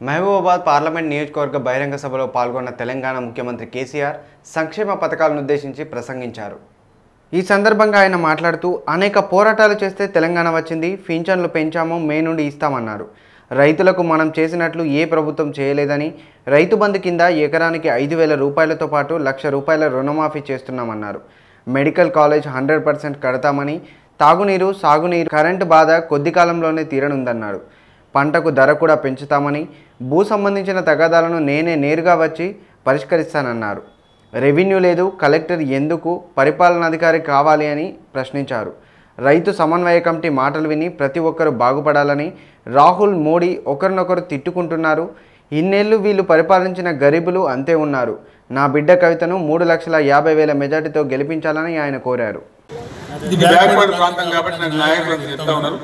Mahabubabad parliament నియోజకవర్గ బహిరంగ సభలో పాల్గొన్న తెలంగాణ ముఖ్యమంత్రి కేసీఆర్ సంక్షేమ పథకాలను ఉద్దేశించి ప్రసంగించారు ఈ సందర్భంగా ఆయన మాట్లాడుతూ అనేక పోరాటాలు చేస్తే తెలంగాణ వచ్చింది పింఛన్లు పెంచాము మే నుండి ఇస్తామన్నారు రైతులకు మనం చేసినట్లు ఏ ప్రభుత్వం చేయలేదని రైతు బంధు కింద ఎకరానికి ఐదు వేల రూపాయలతో పాటు లక్ష రూపాయల రుణమాఫీ చేస్తున్నామన్నారు మెడికల్ కాలేజ్ హండ్రెడ్ పర్సెంట్ కడతామని తాగునీరు సాగునీరు కరెంటు బాధ కొద్ది కాలంలోనే తీరనుందన్నాడు పంటకు ధర కూడా పెంచుతామని భూ సంబంధించిన తగాదాలను నేనే నేరుగా వచ్చి పరిష్కరిస్తానన్నారు రెవెన్యూ లేదు కలెక్టర్ ఎందుకు పరిపాలనాధికారి కావాలి అని ప్రశ్నించారు రైతు సమన్వయ కమిటీ మాటలు విని ప్రతి ఒక్కరూ బాగుపడాలని రాహుల్ మోడీ ఒకరినొకరు తిట్టుకుంటున్నారు ఇన్నేళ్లు వీళ్ళు పరిపాలించిన గరీబులు అంతే ఉన్నారు నా బిడ్డ కవితను మూడు లక్షల యాభై వేల మెజార్టీతో గెలిపించాలని ఆయన కోరారు ఇది బ్యాక్వర్డ్ ప్రాంతం కాబట్టి నాకు నాయకులు అంతా చెప్తా ఉన్నారు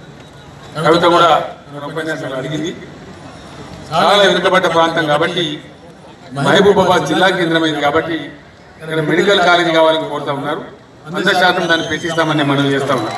కవిత కూడా మన ఉపన్యాసంలో అడిగింది చాలా వెనుకబడ్డ ప్రాంతం కాబట్టి మహబూబాబాద్ జిల్లా కేంద్రమైంది కాబట్టి ఇక్కడ మెడికల్ కాలేజ్ కావాలని కోరుతా ఉన్నారు వంద శాతం దాన్ని పెట్టిస్తామని మనం చేస్తా ఉన్నాం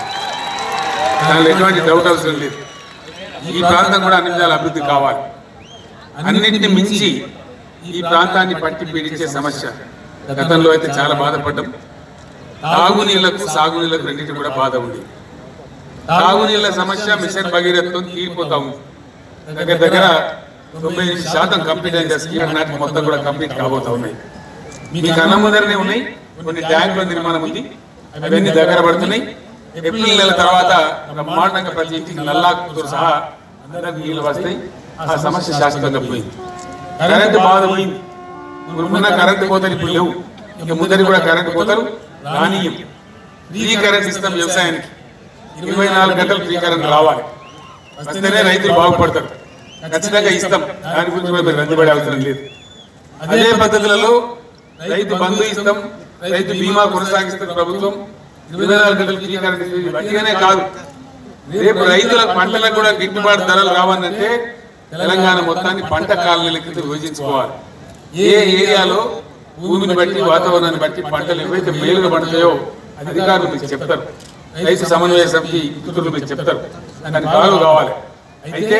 దానిలో ఎటువంటి డౌట్ అవసరం లేదు ఈ ప్రాంతం కూడా అన్ని విధాల అభివృద్ధి కావాలి అన్నింటిని మించి ఈ ప్రాంతాన్ని పట్టి పీడించే సమస్య గతంలో అయితే చాలా బాధపడ్డాం తాగునీళ్లకు సాగునీళ్లకు రెండింటి కూడా బాధ ఉంది తాగునీళ్ల సమస్య మిషన్ భగీరథతో తీరిపోతా ఉంది దగ్గర దగ్గర తొంభై ఎనిమిది శాతం కంప్లీట్ అయిన స్కీమ్ నాటికి మొత్తం కూడా కంప్లీట్ కాబోతా ఉన్నాయి మీ కన్న ముందరనే ఉన్నాయి కొన్ని ట్యాంకుల నిర్మాణం ఉంది అవన్నీ దగ్గర పడుతున్నాయి ఏప్రిల్ నెల తర్వాత బ్రహ్మాండంగా ప్రతి ఇంటికి నల్లాకుతో సహా అందరికి నీళ్లు వస్తాయి ఆ సమస్య శాశ్వతంగా పోయింది కరెంటు బాధ పోయింది ఇప్పుడున్న కరెంటు కోతలు ఇప్పుడు లేవు ఇక ముందరి కూడా కరెంటు కోతలు రానియం ఫ్రీ కరెంట్ ఇస్తాం వ్యవసాయానికి ఇరవై నాలుగు గంటలు ఫ్రీ కరెంట్ రావాలి వస్తేనే రైతులు బాగుపడతారు ఖచ్చితంగా ఇస్తాం దాని గురించి కూడా మీరు రందిపడే అవసరం లేదు అదే పద్ధతులలో రైతు బంధు ఇస్తాం రైతు బీమా కొనసాగిస్తుంది ప్రభుత్వం ఇరవై నాలుగు గంటలు ఫ్రీ కరెంట్ ఇస్తుంది వట్టిగానే కాదు రేపు రైతుల పంటలకు కూడా గిట్టుబాటు ధరలు రావాలంటే తెలంగాణ మొత్తాన్ని పంట కాలనీల కింద విభజించుకోవాలి ఏ ఏరియాలో భూమిని బట్టి వాతావరణాన్ని బట్టి పంటలు ఏవైతే మేలుగా పండుతాయో అధికారులు మీకు చెప్తారు రైతు సమన్వయ సమితి మిత్రులు మీకు చెప్తారు దానికి కాలు కావాలి అయితే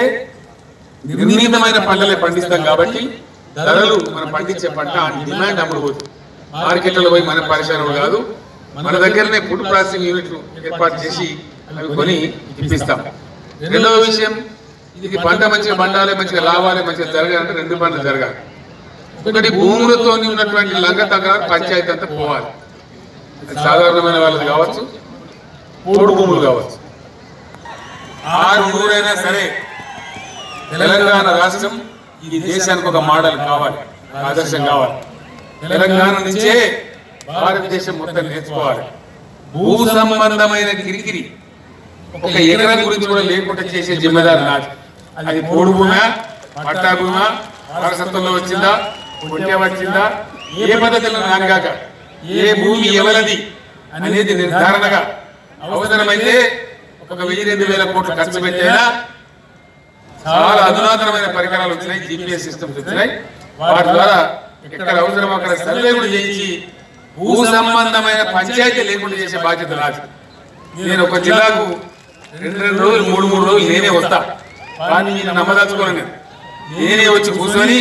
నిర్ణీతమైన పంటలే పండిస్తాం కాబట్టి ధరలు మనం పండించే పంట డిమాండ్ అమ్ముడుపోతుంది మార్కెట్లలో పోయి మన పరిశ్రమలు కాదు మన దగ్గరనే ఫుడ్ ప్రాసెసింగ్ యూనిట్లు ఏర్పాటు చేసి అవి కొని ఇప్పిస్తాం రెండవ విషయం ఇది పంట మంచిగా పండాలి మంచిగా లావాలి మంచిగా జరగాలంటే రెండు పనులు జరగాలి ఒకటి భూములతో ఉన్నటువంటి లంగ తగరాలు పంచాయతీ అంతా పోవాలి అది సాధారణమైన వాళ్ళది కావచ్చు మూడు భూములు కావచ్చు ఆరు ఊరైనా సరే తెలంగాణ రాష్ట్రం ఈ దేశానికి ఒక మోడల్ కావాలి ఆదర్శం కావాలి తెలంగాణ నుంచే భారతదేశం మొత్తం నేర్చుకోవాలి భూ సంబంధమైన కిరికిరి ఒక ఎకరం గురించి కూడా లేకుండా చేసే జిమ్మెదారు నాది అది పోడు భూమా పట్టా భూమా వారసత్వంలో వచ్చిందా పుట్టే వచ్చిందా ఏ పద్ధతిలో నాగాక ఏ భూమి ఎవరది అనేది నిర్ధారణగా అవసరమైతే ఒక వెయ్యి రెండు వేల కోట్లు ఖర్చు పెట్టేలా చాలా అధునాతనమైన పరికరాలు వచ్చినాయి జీపీఎస్ సిస్టమ్స్ వచ్చినాయి వాటి ద్వారా ఎక్కడ అవసరం అక్కడ సర్వే కూడా చేయించి భూ సంబంధమైన పంచాయతీ లేకుండా చేసే బాధ్యత నాది నేను ఒక జిల్లాకు రెండు రెండు రోజులు మూడు మూడు రోజులు నేనే వస్తా కానీ నేను నమ్మదలుచుకోను నేను నేనే వచ్చి కూర్చొని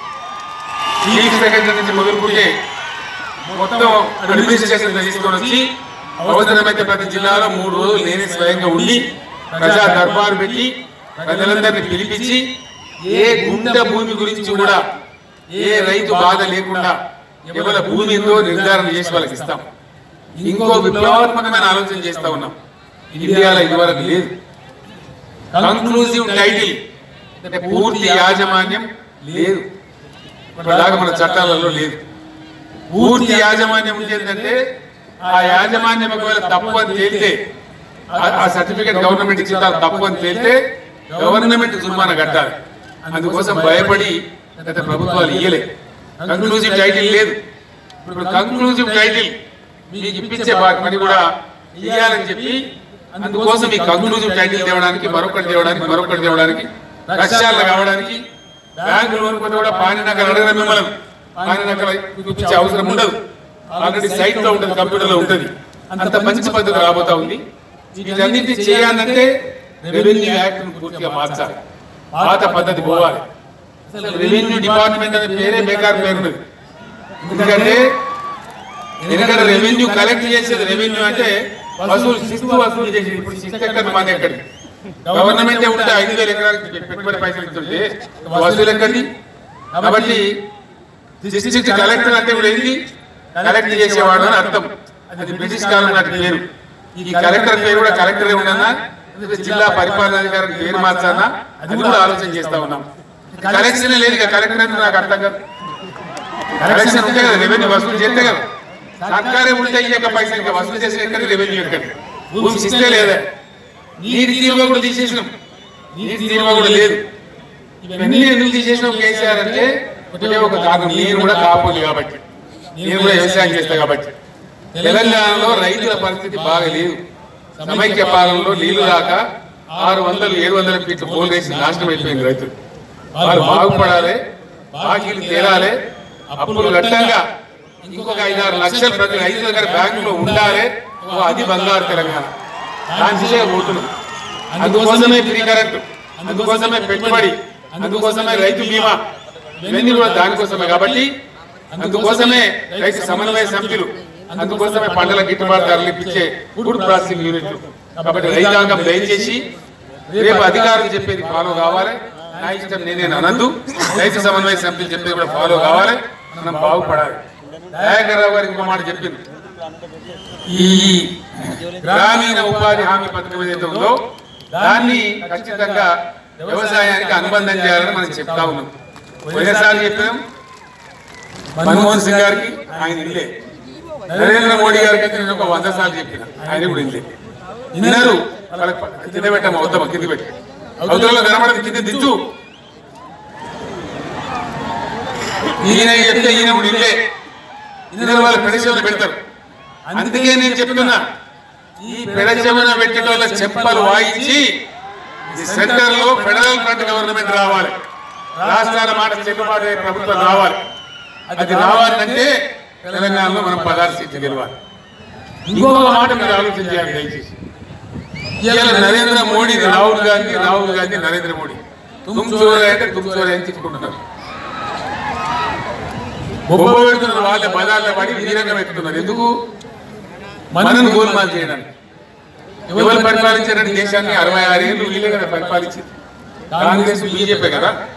చీఫ్ సెక్రటరీ నుంచి మొదలుకుంటే మొత్తం అడ్మినిస్ట్రేషన్ తీసుకొని వచ్చి అవసరమైతే ప్రతి జిల్లాలో మూడు రోజులు నేనే స్వయంగా ఉండి ప్రజా దర్బారు పెట్టి ప్రజలందరినీ పిలిపించి ఏ గుంట భూమి గురించి కూడా ఏ రైతు బాధ లేకుండా ఎవరి భూమి ఎంతో నిర్ధారణ చేసి వాళ్ళకి ఇస్తాం ఇంకో విప్లవాత్మకమైన ఆలోచన చేస్తా ఉన్నాం ఇండియాలో ఇదివరకు లేదు కంక్లూజివ్ టైటిల్ అంటే పూర్తి యాజమాన్యం లేదు ఇప్పటిదాకా మన చట్టాలలో లేదు పూర్తి యాజమాన్యం ఉండేందంటే ఆ యాజమాన్యం ఒకవేళ తప్పు అని తేలితే ఆ- ఆ సర్టిఫికేట్ గవర్నమెంట్ ఇచ్చిన తర్వాత తప్పు అని తేలితే గవర్నమెంట్ జుర్మానా కట్టాలి అందుకోసం భయపడి గత ప్రభుత్వాలు ఇయ్యలే కంక్లూజివ్ టైటిల్ లేదు ఇప్పుడు కంక్లూజివ్ టైటిల్ మీకు ఇప్పించే బా- పని కూడా ఇయ్యాలని చెప్పి అందుకోసం ఈ కంక్లూజివ్ టైటిల్ తేవడానికి మరొకటి తేవడానికి మరొకటి తేవడానికి రష్యాలు కావడానికి బ్యాంకు లోన్ కొంత కూడా పానినకలు అడగడం మిమ్మల్ని పానినకలు చూపించే అవసరం ఉండదు ఆల్రెడీ సైట్ లో ఉంటుంది కంప్యూటర్ లో ఉంటుంది అంత మంచి పద్ధతి రాబోతా ఉంది వీటన్నిటిని చేయాలంటే రెవెన్యూ యాక్ట్ పూర్తిగా మార్చాలి పాత పద్ధతి పోవాలి అసలు రెవెన్యూ డిపార్ట్మెంట్ అనే పేరే బేకార్ పేరు ఉన్నది ఎందుకంటే ఎందుకంటే రెవెన్యూ కలెక్ట్ చేసేది రెవెన్యూ అంటే వసూలు శిస్తు వసూలు చేసేది ఇప్పుడు శిస్తు ఎక్కడ మన ఎక్కడికి గవర్నమెంట్ ఉంటే ఐదు వేల ఎకరాలకి పెట్టుబడి పైసలు ఇస్తుంటే వసూలు ఎక్కడిది కాబట్టి డిస్ట్రిక్ట్ కలెక్టర్ అంటే ఇప్పుడు ఏంది కలెక్ట్ చేసేవాడు అని అర్థం అది బ్రిటిష్ కాలం నాటి పేరు ఈ కలెక్టర్ పేరు కూడా కలెక్టరే ఉండనా జిల్లా పరిపాలనాధికారి పేరు మార్చానా అది కూడా ఆలోచన చేస్తా ఉన్నాం కలెక్షన్ లేదు ఇక కలెక్టర్ అంటే నాకు అర్థం కాదు కలెక్షన్ ఉంటే కదా రెవెన్యూ వసూలు చేస్తే కదా సర్కారే ఉంటే ఇక పైసలు ఇంకా వసూలు చేసే ఎక్కడ రెవెన్యూ ఎక్కడ భూమి ఇస్తే లేదా నీటి తీరువ కూడా తీసేసినాం నీటి తీరువ కూడా లేదు ఇవన్నీ ఎందుకు తీసేసినాం కేసీఆర్ అంటే ఒకటే ఒక కారణం నేను కూడా కాపోలి కాబట్టి నేను కూడా వ్యవసాయం చేస్తా కాబట్టి తెలంగాణలో రైతుల పరిస్థితి బాగా లేదు సమైక్య పాలనలో నీళ్లు రాక ఆరు వందలు ఏడు వందల ఫీట్లు పోల్ వేసి నాశనం అయిపోయింది రైతులు వారు బాగుపడాలి బాకీలు తేలాలి అప్పులు గట్టంగా ఇంకొక ఐదారు లక్షలు ప్రతి రైతు దగ్గర బ్యాంకులో ఉండాలి ఓ అది బంగారు తెలంగాణ దాని దిశగా పోతున్నాం అందుకోసమే ఫ్రీ కరెంట్ అందుకోసమే పెట్టుబడి అందుకోసమే రైతు బీమా ఇవన్నీ కూడా దానికోసమే కాబట్టి అందుకోసమే రైతు సమన్వయ సమితులు అందుకోసమే పంటల గిట్టుబాటు ధరలు ఇప్పించే ఫుడ్ ప్రాసెసింగ్ యూనిట్లు కాబట్టి రైతాంగం దయచేసి రేపు అధికారులు చెప్పేది ఫాలో కావాలి నా ఇష్టం నేనే అనద్దు రైతు సమన్వయ సమితులు చెప్పేది కూడా ఫాలో కావాలి మనం బాగుపడాలి దయాకర్ రావు గారికి ఒక మాట చెప్పింది ఈ గ్రామీణ ఉపాధి హామీ పథకం ఏదైతే ఉందో దాన్ని ఖచ్చితంగా వ్యవసాయానికి అనుబంధం చేయాలని మనం చెప్తా ఉన్నాం పోయినసారి చెప్పాం మన్మోహన్ సింగ్ గారికి ఆయన ఇల్లే నరేంద్ర మోడీ గారికి అయితే నేను ఒక వంద సార్లు చెప్పిన ఆయన కూడా ఇల్లే విన్నారు వాళ్ళకి కింద పెట్టాము అవుతామా కింద పెట్టి అవతలలో కనబడదు కింద దించు ఈయన చెప్తే ఈయన కూడా ఇల్లే ఇందులో వాళ్ళు పెడచెవులు పెడతారు అందుకే నేను చెప్తున్నా ఈ పెడచెవున పెట్టిన వాళ్ళ చెప్పలు వాయించి సెంటర్ లో ఫెడరల్ ఫ్రంట్ గవర్నమెంట్ రావాలి రాష్ట్రాల మాట చెల్లుబాటు అయ్యే ప్రభుత్వం రావాలి అది రావాలంటే తెలంగాణలో మనం పదహారు సీట్లు గెలవాలి ఇంకొక మాట మీరు ఆలోచన చేయాలి దయచేసి ఇవాళ నరేంద్ర మోడీ రాహుల్ గాంధీ రాహుల్ గాంధీ నరేంద్ర మోడీ తుమ్ చోరే అంటే తుమ్ చోరే అని తిట్టుకుంటున్నారు బొబ్బ పెడుతున్నారు వాళ్ళ బదాల్లో పడి వీరంగా పెట్టుతున్నారు ఎందుకు మనను గోల్మాల్ చేయడానికి ఎవరు పరిపాలించారని దేశాన్ని అరవై ఆరు ఏళ్ళు వీళ్ళే కదా పరిపాలించింది కాంగ్రెస్ బీజేపీ కదా